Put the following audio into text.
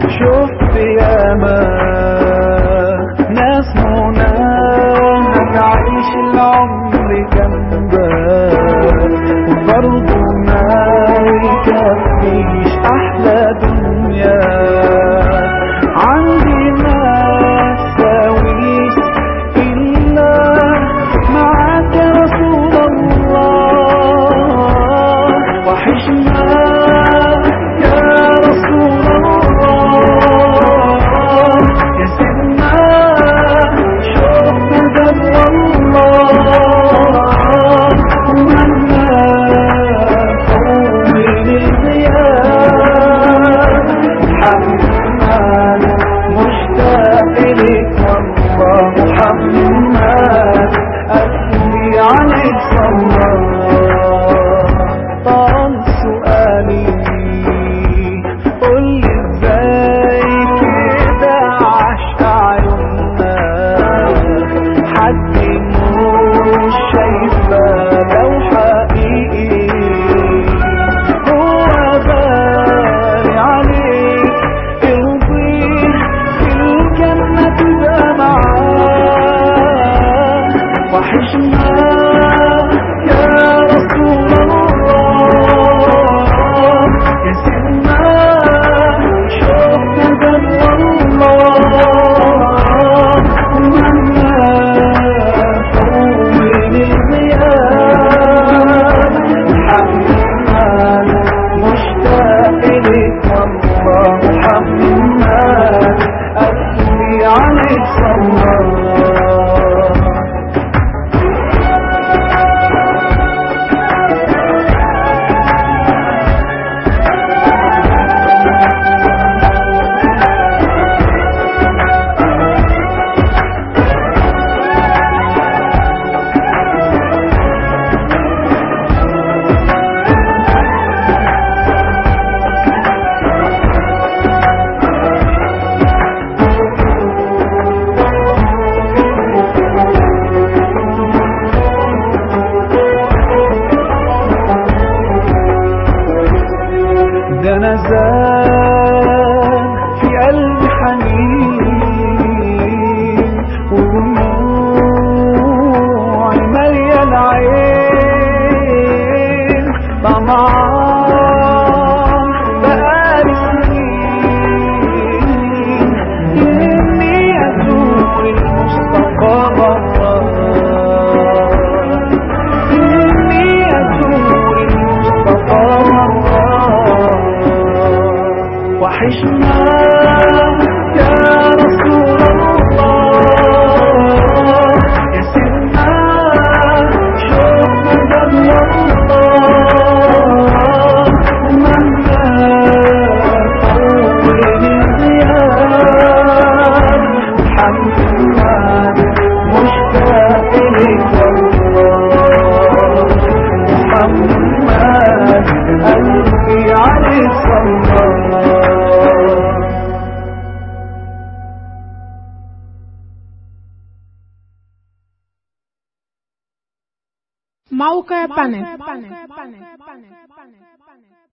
شفت ياما ناس مناهج عايش العمر جنبك وبرضه ما يكفيش احلى دنيا عندي ما تساويش الا معاك يا رسول الله وحشنا يا رسول الله يا سيدنا شوف باب الله ومنا قومي للغياب محمد مشتاق لك والله محمد قلبي عليك صلى طال سؤالي قولي ازاي كده عشق عيوننا حد مش شايفه لو حقيقي هو غالي عليك ارضيه في الجنة تبقى معاه وحشنا يا رسول الله يا سيدنا شوف باب الله ومنا قومي للغياب محمد مشتاق لك والله محمد قلبي عليك صلى ده انا زاد في قلبي حنين ودموعي مالية العين طمعان بقالي سنين اني ازور المصطفى مرة إني أزور المصطفى مرة وحشنا يا رسول الله يا سيدنا شوف باب الله ومنا طول الغياب محمد مشتاق لك والله محمد قلبي عليك صلى موقع بانل